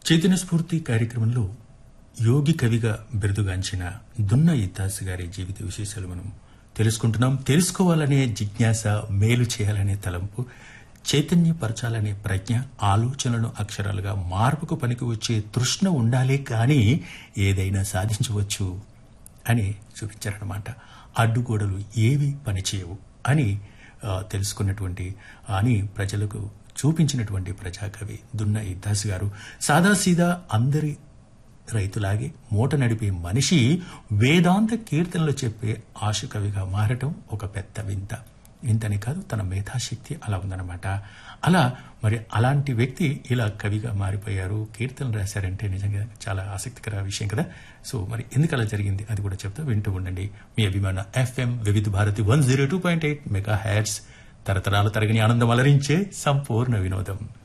చైతన్య స్ఫూర్తి కార్యక్రమంలో యోగి కవిగా బిరుదుగాంచిన దున్న ఇత్తాస్ గారి జీవిత విశేషాలు మనం తెలుసుకుంటున్నాం తెలుసుకోవాలనే జిజ్ఞాస మేలు చేయాలనే తలంపు చైతన్యపరచాలనే ప్రజ్ఞ ఆలోచనలను అక్షరాలుగా మార్పుకు పనికి వచ్చే తృష్ణ ఉండాలే కానీ ఏదైనా సాధించవచ్చు అని చూపించారనమాట అడ్డుగోడలు ఏవి పనిచేయవు అని ఆ, తెలుసుకున్నటువంటి అని ప్రజలకు చూపించినటువంటి ప్రజాకవి దున్న ఇద్దాస్ గారు సాదాసీదా అందరి రైతులాగే మూట నడిపే మనిషి వేదాంత కీర్తనలు చెప్పే ఆశుకవిగా మారటం ఒక పెద్ద వింత వింతని కాదు తన మేధాశక్తి అలా ఉందన్నమాట అలా మరి అలాంటి వ్యక్తి ఇలా కవిగా మారిపోయారు కీర్తనలు రాశారంటే నిజంగా చాలా ఆసక్తికర విషయం కదా సో మరి ఎందుకు అలా జరిగింది అది కూడా చెప్తా వింటూ ఉండండి మీ అభిమాన F M Vividh Bharati one zero two point eight mega hertz తరతరాల తరగని ఆనందం అలరించే సంపూర్ణ వినోదం